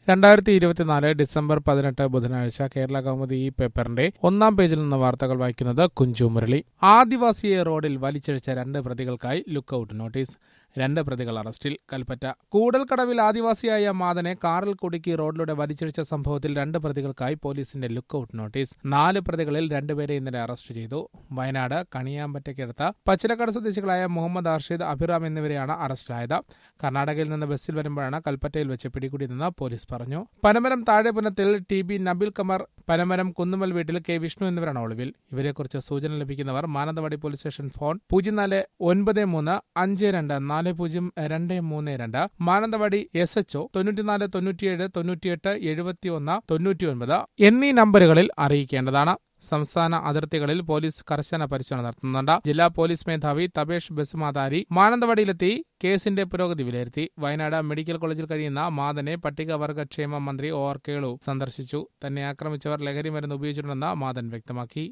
രണ്ടായിരത്തി ഇരുപത്തിനാല് ഡിസംബർ പതിനെട്ട് ബുധനാഴ്ച കേരള കൗമുദി ഈ പേപ്പറിന്റെ ഒന്നാം പേജിൽ നിന്ന് വാർത്തകൾ വായിക്കുന്നത് കുഞ്ചു മുരളി ആദിവാസിയെ റോഡിൽ വലിച്ചിഴച്ച രണ്ട് പ്രതികൾക്കായി ലുക്കൌട്ട് നോട്ടീസ് രണ്ട് പ്രതികൾ അറസ്റ്റിൽ കൽപ്പറ്റ കൂടൽക്കടവിൽ ആദിവാസിയായ മാതനെ കാറിൽ കുടുക്കി റോഡിലൂടെ വലിച്ചിഴച്ച സംഭവത്തിൽ രണ്ട് പ്രതികൾക്കായി പോലീസിന്റെ ലുക്കൌട്ട് നോട്ടീസ് നാല് പ്രതികളിൽ രണ്ടുപേരെ ഇന്നലെ അറസ്റ്റ് ചെയ്തു വയനാട് കണിയാമ്പറ്റയ്ക്കടുത്ത പച്ചിലക്കാട് സ്വദേശികളായ മുഹമ്മദ് അർഷീദ് അഭിറാം എന്നിവരെയാണ് അറസ്റ്റിലായത് കർണാടകയിൽ നിന്ന് ബസ്സിൽ വരുമ്പോഴാണ് കൽപ്പറ്റയിൽ വെച്ച് പിടികൂടിയതെന്ന് പോലീസ് പറഞ്ഞു പനമരം താഴെപുനത്തിൽ ടി ബി നബിൽ കമർ പനമരം കുന്നുമൽ വീട്ടിൽ കെ വിഷ്ണു എന്നിവരാണ് ഒളിവിൽ ഇവരെക്കുറിച്ച് സൂചന ലഭിക്കുന്നവർ മാനന്തവാടി പോലീസ് സ്റ്റേഷൻ ഫോൺ പൂജ്യം നാല് ഒൻപത് മൂന്ന് അഞ്ച് രണ്ട് നാല് പൂജ്യം രണ്ട് മൂന്ന് രണ്ട് മാനന്തവാടി എസ് എച്ച് ഒ തൊണ്ണൂറ്റിനാല് തൊണ്ണൂറ്റിയേഴ് തൊണ്ണൂറ്റിയെട്ട് എഴുപത്തിയൊന്ന് തൊണ്ണൂറ്റിയൊൻപത് എന്നീ നമ്പറുകളിൽ അറിയിക്കേണ്ടതാണ് സംസ്ഥാന അതിർത്തികളിൽ പോലീസ് കർശന പരിശോധന നടത്തുന്നുണ്ട് ജില്ലാ പോലീസ് മേധാവി തപേഷ് ബസുമാതാരി മാനന്തവാടിയിലെത്തി കേസിന്റെ പുരോഗതി വിലയിരുത്തി വയനാട് മെഡിക്കൽ കോളേജിൽ കഴിയുന്ന മാതനെ പട്ടികവർഗ ക്ഷേമ മന്ത്രി ഒ ആർ കേളു സന്ദർശിച്ചു തന്നെ ആക്രമിച്ചവർ ലഹരി മരുന്ന് ഉപയോഗിച്ചിട്ടുണ്ടെന്ന് മാതൻ വ്യക്തമാക്കി